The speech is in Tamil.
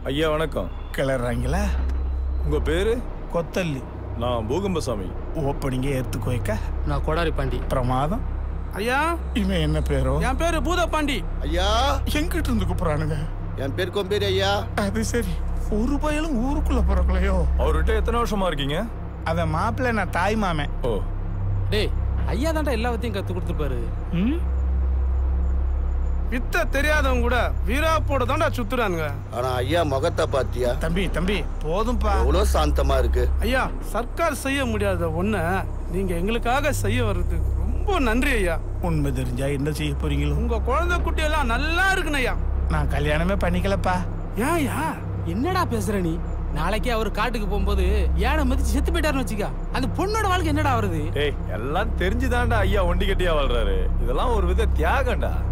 ஐயா வணக்கம் கிளறாங்களா உங்க பேரு கொத்தல்லி நான் பூகம்பசாமி ஓப்பனிங்க ஏத்துக்கோய்க்க நான் கொடாரி பாண்டி பிரமாதம் ஐயா இவன் என்ன பேரோ என் பேரு பூதப்பாண்டி ஐயா எங்கிட்ட இருந்து கூப்பிடுறானுங்க என் பேர் கொம்பேரி ஐயா அது சரி ஒரு பயலும் ஊருக்குள்ள பிறக்கலையோ அவர்கிட்ட எத்தனை வருஷமா இருக்கீங்க அவன் மாப்பிள்ளை நான் தாய் மாமன் ஓ டேய் ஐயா தான்டா எல்லாத்தையும் கத்து கொடுத்துருப்பாரு ம்? வித்த தெரியாதவங்க கூட வீராப்போட தான்டா சுத்துறானுங்க ஆனா ஐயா முகத்தை பாத்தியா தம்பி தம்பி போதும்பா எவ்வளவு சாந்தமா இருக்கு ஐயா சர்க்கார் செய்ய முடியாத ஒண்ண நீங்க எங்களுக்காக செய்ய வர்றதுக்கு ரொம்ப நன்றி ஐயா உண்மை தெரிஞ்சா என்ன செய்ய போறீங்களோ உங்க குழந்தை குட்டி எல்லாம் நல்லா இருக்குன்னு ஐயா நான் கல்யாணமே பண்ணிக்கலப்பா ஏன் ஐயா என்னடா பேசுற நீ நாளைக்கே அவர் காட்டுக்கு போகும்போது யானை மதிச்சு செத்து போயிட்டாருன்னு வச்சுக்க அந்த பொண்ணோட வாழ்க்கை என்னடா வருது டேய் எல்லாம் தெரிஞ்சுதான்டா ஐயா ஒண்டி கட்டியா வாழ்றாரு இதெல்லாம் ஒரு வித தியாகம்டா